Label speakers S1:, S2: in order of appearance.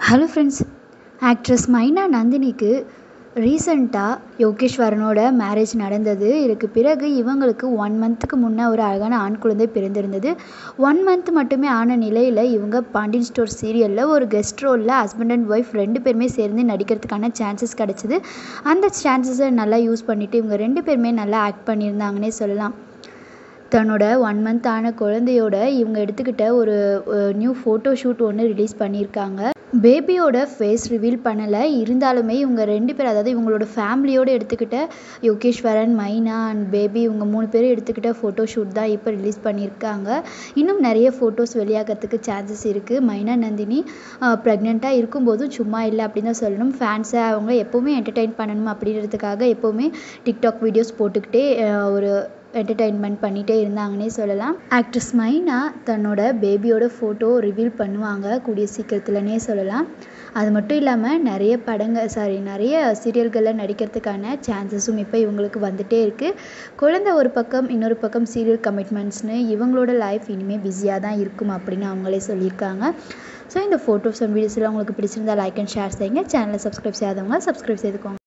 S1: hello friends actress மைனா நந்தினிக்கு ரீசெண்டாக யோகேஷ்வரனோட மேரேஜ் நடந்தது இதுக்கு பிறகு இவங்களுக்கு ஒன் மந்த்துக்கு முன்னே ஒரு அழகான ஆண் குழந்தை பிறந்திருந்தது ஒன் மந்த் மட்டுமே ஆன நிலையில் இவங்க பாண்டியன் ஸ்டோர் சீரியலில் ஒரு கெஸ்ட் ரோலில் ஹஸ்பண்ட் அண்ட் ஒய்ஃப் ரெண்டு பேருமே சேர்ந்து நடிக்கிறதுக்கான சான்சஸ் கிடச்சிது அந்த சான்சஸை நல்லா யூஸ் பண்ணிவிட்டு இவங்க ரெண்டு பேருமே நல்லா ஆக்ட் பண்ணியிருந்தாங்கன்னே சொல்லலாம் தன்னோட ஒன் மந்த் ஆன குழந்தையோட இவங்க எடுத்துக்கிட்ட ஒரு நியூ ஃபோட்டோ ஷூட் ஒன்று ரிலீஸ் பண்ணியிருக்காங்க பேபியோட ஃபேஸ் ரிவீல் பண்ணலை இருந்தாலுமே இவங்க ரெண்டு பேர் அதாவது இவங்களோட ஃபேமிலியோடு எடுத்துக்கிட்ட யோகேஷ்வரன் மைனா அண்ட் பேபி இவங்க மூணு பேரும் எடுத்துக்கிட்ட ஃபோட்டோ ஷூட் தான் இப்போ ரிலீஸ் பண்ணியிருக்காங்க இன்னும் நிறைய ஃபோட்டோஸ் வெளியாகிறதுக்கு சான்சஸ் இருக்குது மைனா நந்தினி ப்ரெக்னெண்ட்டாக இருக்கும்போதும் சும்மா இல்லை அப்படின்னு தான் சொல்லணும் ஃபேன்ஸை அவங்க எப்போவுமே என்டர்டெயின் பண்ணணும் அப்படின்றதுக்காக எப்போவுமே டிக்டாக் வீடியோஸ் போட்டுக்கிட்டே ஒரு என்டர்டெயின்மெண்ட் பண்ணிகிட்டே இருந்தாங்கன்னே சொல்லலாம் ஆக்ட்ரஸ் மைனா தன்னோட பேபியோட ஃபோட்டோ ரிவீல் பண்ணுவாங்க கூடிய சீக்கிரத்துலனே சொல்லலாம் அது மட்டும் இல்லாமல் நிறைய படங்கள் சாரி நிறைய சீரியல்களில் நடிக்கிறதுக்கான சான்சஸும் இப்போ இவங்களுக்கு வந்துகிட்டே இருக்குது குழந்த ஒரு பக்கம் இன்னொரு பக்கம் சீரியல் கமிட்மெண்ட்ஸ்னு இவங்களோட லைஃப் இனிமேல் பிஸியாக தான் இருக்கும் அப்படின்னு அவங்களே சொல்லியிருக்காங்க ஸோ இந்த ஃபோட்டோஸ் அண்ட் வீடியோஸ்லாம் உங்களுக்கு பிடிச்சிருந்தா லைக் அண்ட் ஷேர் செய்யுங்க சேனலை சப்ஸ்கிரைப் செய்யாதவங்க சப்ஸ்கிரைப் செய்துக்கோங்க